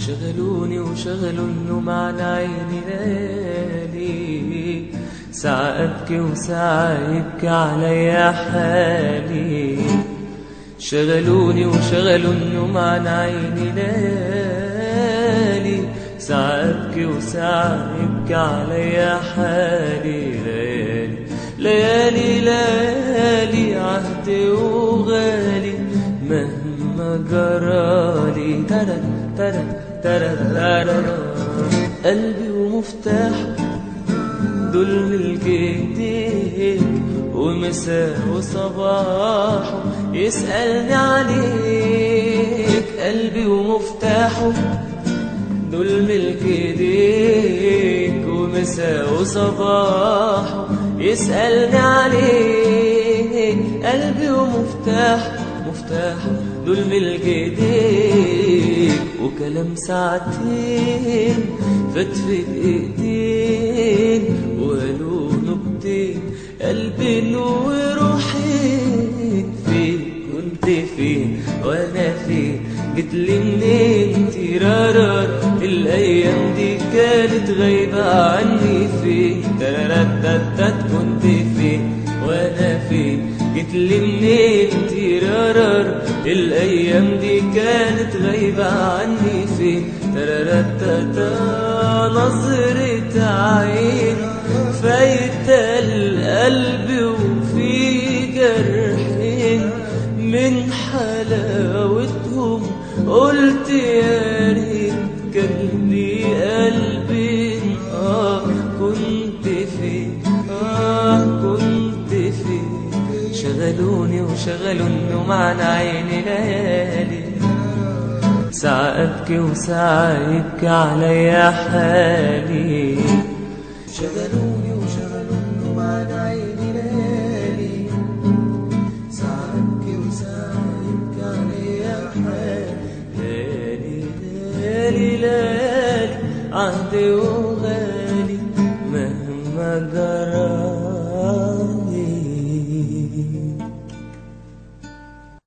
شغلوني وشغلوا النوم عن عيني ليالي ساعة أبكي وساعة يبكي عليا حالي شغلوني وشغلوا النوم عن عيني ليالي ساعة أبكي وساعة يبكي عليا حالي ليالي ليالي ليالي عهدي وغالي مهما جرالي ترى ترى ترى ترى قلبي ومفتاحه دول ملك ايديك ومساء وصباحه يسألني عليك قلبي ومفتاحه دول ملك ايديك ومساء وصباحه يسألني عليك قلبي ومفتاحه مفتاحه دول ملك ايديك وكلام ساعتين فتفت ايدين وقالوا نبتين قلبي وروحي فين كنت فين وانا فين جيتلي منين تيرارار الايام دي كانت غايبه عني فين ترتتت كنت فين وانا فين جيتلي منين تيرارار الايام دي كانت غايبه عني فين ترتتا نظرة عين فايتة القلب وفي جرحين من حلاوتهم قلت يا ريت كان لي قلبي اه كنت فين اه كنت فين شغلوني وشغلوا النوم عن عيني ليالي ساعة أبكي وساعة يبكي عليا حالي شغلوني وشغلوا النوم عن عيني ليالي ساعة أبكي وساعة يبكي عليا حالي ليالي ليالي ليالي عهدي